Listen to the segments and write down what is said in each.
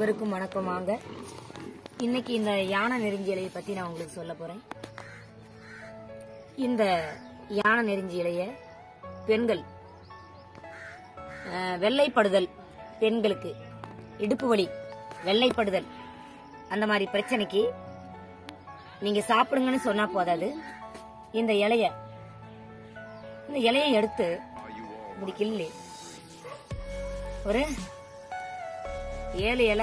அனைவருக்கும் வணக்கம் வாங்க இன்னைக்கு இந்த யானை நெருஞ்சி இலையை பத்தி நான் உங்களுக்கு சொல்ல போறேன் இந்த யானை நெருஞ்சி இலைய பெண்கள் அஹ், வெள்ளைப்படுதல் பெண்களுக்கு இடுப்பு வலி வெள்ளைப்படுதல் அந்த மாதிரி பிரச்சனைக்கு நீங்க சாப்பிடுங்கன்னு சொன்னா போதாது இந்த இலைய இந்த இலையை எடுத்து இப்படி கிள்ளி ஒரு ஏழு இலை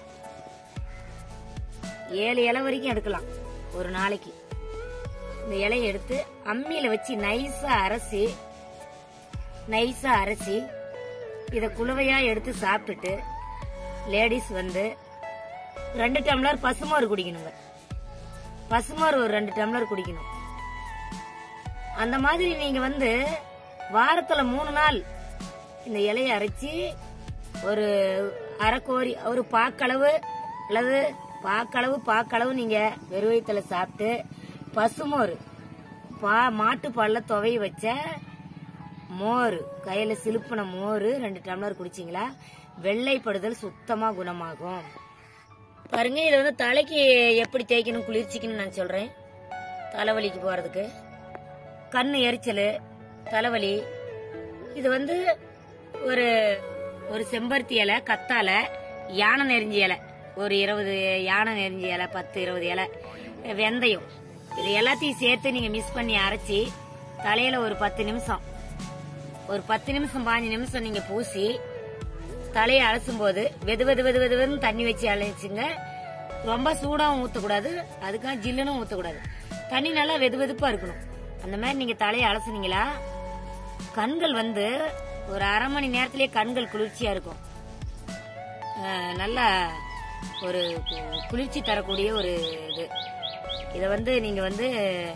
ஏழு இலை வரைக்கும் எடுக்கலாம் ஒரு நாளைக்கு இந்த இலையை எடுத்து அம்மியில வச்சு நைஸா அரைச்சி நைஸா அரைச்சி இத குழுவையா எடுத்து சாப்பிட்டுட்டு லேடிஸ் வந்து ரெண்டு டம்ளர் பசுமோர் குடிக்கணுங்க பசுமோர் ஒரு ரெண்டு டம்ளர் குடிக்கணும் அந்த மாதிரி நீங்க வந்து வாரத்துல மூணு நாள் இந்த இலையை அரைச்சி ஒரு அரைக்கோரி ஒரு பாக்களவு அல்லது பாக்களவு பாக்களவு நீங்க வெறுவயத்துல சாப்பிட்டு பசுமோர் பா மாட்டு பால்ல துவைய வச்ச மோர் கையில சிலுப்பின மோர் ரெண்டு டம்ளர் குடிச்சீங்களா வெள்ளைப்படுதல் சுத்தமா குணமாகும் பாருங்க இதை வந்து தலைக்கு எப்படி தேய்க்கணும் குளிர்ச்சிக்கணும் நான் சொல்றேன் தலைவலிக்கு போறதுக்கு கண்ணு எரிச்சல் தலைவலி இது வந்து ஒரு ஒரு செம்பருத்தி இலை கத்தால யானை நெறிஞ்சி இலை ஒரு இருபது யானை நெறிஞ்சி இலை பத்து இருபது இலை வெந்தயம் இது எல்லாத்தையும் சேர்த்து நீங்க மிக்ஸ் பண்ணி அரைச்சி தலையில ஒரு பத்து நிமிஷம் ஒரு பத்து நிமிஷம் பாஞ்சு நிமிஷம் நீங்க பூசி தலையை அலசும் போது வெது வெது வெது வெது வெதுன்னு தண்ணி வச்சு அழைச்சுங்க ரொம்ப சூடாவும் ஊத்தக்கூடாது அதுக்காக ஜில்லுன்னு ஊத்தக்கூடாது தண்ணி நல்லா வெது வெதுப்பா இருக்கணும் அந்த மாதிரி நீங்க தலையை அலசுனீங்களா கண்கள் வந்து ஒரு அரை மணி நேரத்திலேயே கண்கள் குளிர்ச்சியா இருக்கும் அஹ், நல்லா ஒரு கு- குளிர்ச்சி தரக்கூடிய ஒரு இது இதை வந்து நீங்க வந்து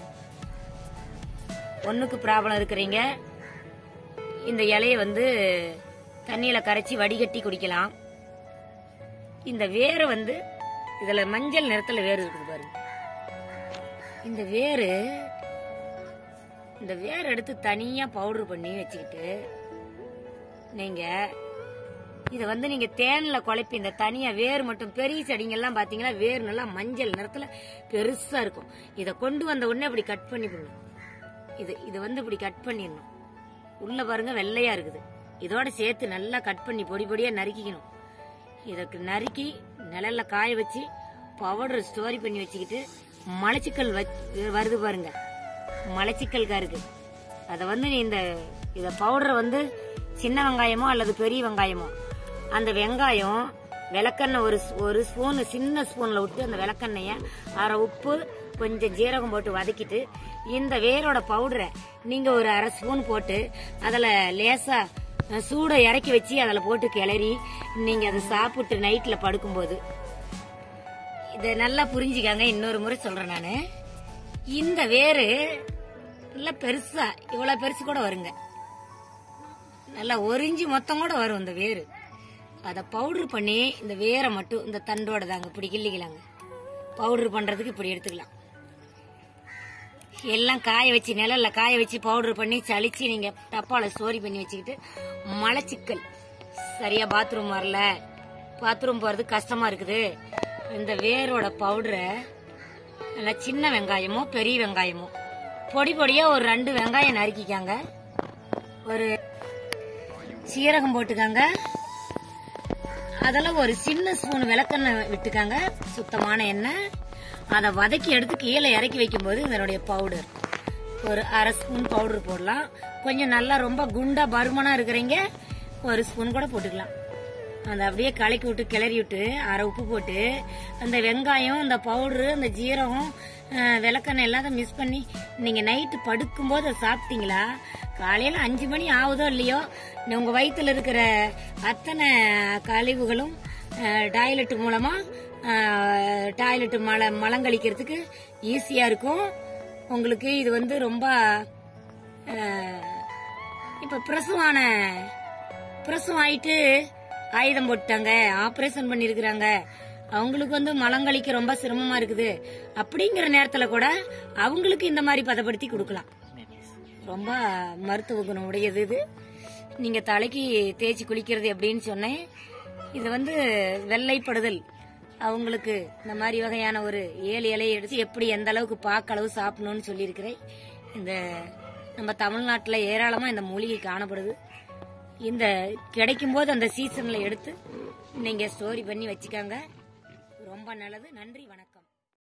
ஒண்ணுக்கு ப்ராப்ளம் இருக்கிறீங்க இந்த இலைய வந்து தண்ணியில கரைச்சி வடிகட்டி குடிக்கலாம் இந்த வேரை வந்து இதுல மஞ்சள் நிறத்துல வேர் இருக்குது பாருங்க இந்த வேரு இந்த வேர் எடுத்து தனியா பவுடர் பண்ணி வச்சுக்கிட்டு நீங்க இத வந்து நீங்க தேன்ல குழப்பி இந்த தனியா வேர் மட்டும் பெரிய செடிங்கெல்லாம் பாத்தீங்கன்னா வேர் நல்லா மஞ்சள் நிறத்துல பெருசா இருக்கும் இத கொண்டு வந்த உடனே இப்படி கட் பண்ணி போடணும் இது இது வந்து இப்படி கட் பண்ணிடணும் உள்ள பாருங்க வெள்ளையா இருக்குது இதோட சேர்த்து நல்லா கட் பண்ணி பொடி பொடியா நறுக்கிக்கணும் இதுக்கு நறுக்கி நிழல்ல காய வச்சு பவுடர் ஸ்டோரி பண்ணி வச்சுக்கிட்டு மலச்சிக்கல் வச்- வருது பாருங்க மலச்சிக்கல் கருக்கு அதை வந்து நீ இந்த இத பவுடரை வந்து சின்ன வெங்காயமோ அல்லது பெரிய வெங்காயமோ அந்த வெங்காயம் விளக்கெண்ணெய் ஒரு ஸ்- ஒரு ஸ்பூன் சின்ன ஸ்பூன்ல விட்டு அந்த விளக்கெண்ணெய அரை உப்பு கொஞ்சம் ஜீரகம் போட்டு வதக்கிட்டு இந்த வேரோட பவுடரை நீங்க ஒரு அரை ஸ்பூன் போட்டு அதுல லேசா அஹ், சூட இறக்கி வச்சு அதுல போட்டு கிளறி நீங்க அதை சாப்பிட்டு நைட்ல படுக்கும்போது இத நல்லா புரிஞ்சுக்காங்க இன்னொரு முறை சொல்றேன் நானு இந்த வேரு நல்லா பெருசா இவ்வளவு பெருசு கூட வருங்க நல்லா ஒரு இஞ்சி மொத்தம் கூட வரும் இந்த வேரு அத பவுடர் பண்ணி இந்த வேரை மட்டும் இந்த தண்டோட தாங்க இப்படி கிள்ளிக்கலாங்க பவுடர் பண்றதுக்கு இப்படி எடுத்துக்கலாம் எல்லாம் காய வச்சு நிழல்ல காய வச்சு பவுடர் பண்ணி சலிச்சு நீங்க டப்பால ஸ்டோரி பண்ணி வச்சுக்கிட்டு மலச்சிக்கல் சரியா பாத்ரூம் வரல பாத்ரூம் போறது கஷ்டமா இருக்குது இந்த வேரோட பவுடரை நல்லா சின்ன வெங்காயமோ பெரிய வெங்காயமோ பொடி பொடியா ஒரு ரெண்டு வெங்காயம் நறுக்கிக்காங்க ஒரு சீரகம் போட்டுக்காங்க அதெல்லாம் ஒரு சின்ன ஸ்பூன் விளக்கெண்ணெய் விட்டுக்காங்க சுத்தமான எண்ணெய் அதை வதக்கி எடுத்து கீழே இறக்கி வைக்கும்போது இதனுடைய பவுடர் ஒரு அரை ஸ்பூன் பவுடர் போடலாம் கொஞ்சம் நல்லா ரொம்ப குண்டா பருமனா இருக்கிறீங்க ஒரு ஸ்பூன் கூட போட்டுக்கலாம் அதை அப்படியே கலக்கி விட்டு கிளறி விட்டு அரை உப்பு போட்டு அந்த வெங்காயம் அந்த பவுடரு அந்த ஜீரகம் அஹ், விளக்கெண்ணெய் எல்லாத்தையும் மிக்ஸ் பண்ணி நீங்க நைட்டு படுக்கும்போது அதை சாப்பிட்டீங்களா காலையில அஞ்சு மணி ஆகுதோ இல்லையோ நீ உங்க வயித்துல இருக்கிற அத்தனை கழிவுகளும் டாய்லெட் மூலமா டாய்லெட் மல மலங்கழிக்கிறதுக்கு ஈஸியா இருக்கும் உங்களுக்கு இது வந்து ரொம்ப அஹ், இப்ப பிரசவான பிரசவம் ஆயிட்டு ஆயுதம் போட்டாங்க ஆபரேஷன் பண்ணிருக்கிறாங்க அவங்களுக்கு வந்து மலங்கழிக்க ரொம்ப சிரமமா இருக்குது அப்படிங்கிற நேரத்துல கூட அவங்களுக்கு இந்த மாதிரி பதப்படுத்தி கொடுக்கலாம் ரொம்ப மருத்துவ குணம் உடையது இது நீங்க தலைக்கு தேய்ச்சி குளிக்கிறது எப்படின்னு சொன்னேன் இது வந்து வெள்ளைப்படுதல் அவங்களுக்கு இந்த மாதிரி வகையான ஒரு ஏழு இலையை எடுத்து எப்படி எந்த அளவுக்கு பாக்க அளவு சாப்பிடணும்னு சொல்லியிருக்கிறேன் இந்த நம்ம தமிழ்நாட்டில் ஏராளமா இந்த மூலிகை காணப்படுது இந்த கிடைக்கும் போது அந்த சீசன்ல எடுத்து நீங்க ஸ்டோரி பண்ணி வச்சுக்கோங்க ரொம்ப நல்லது நன்றி வணக்கம்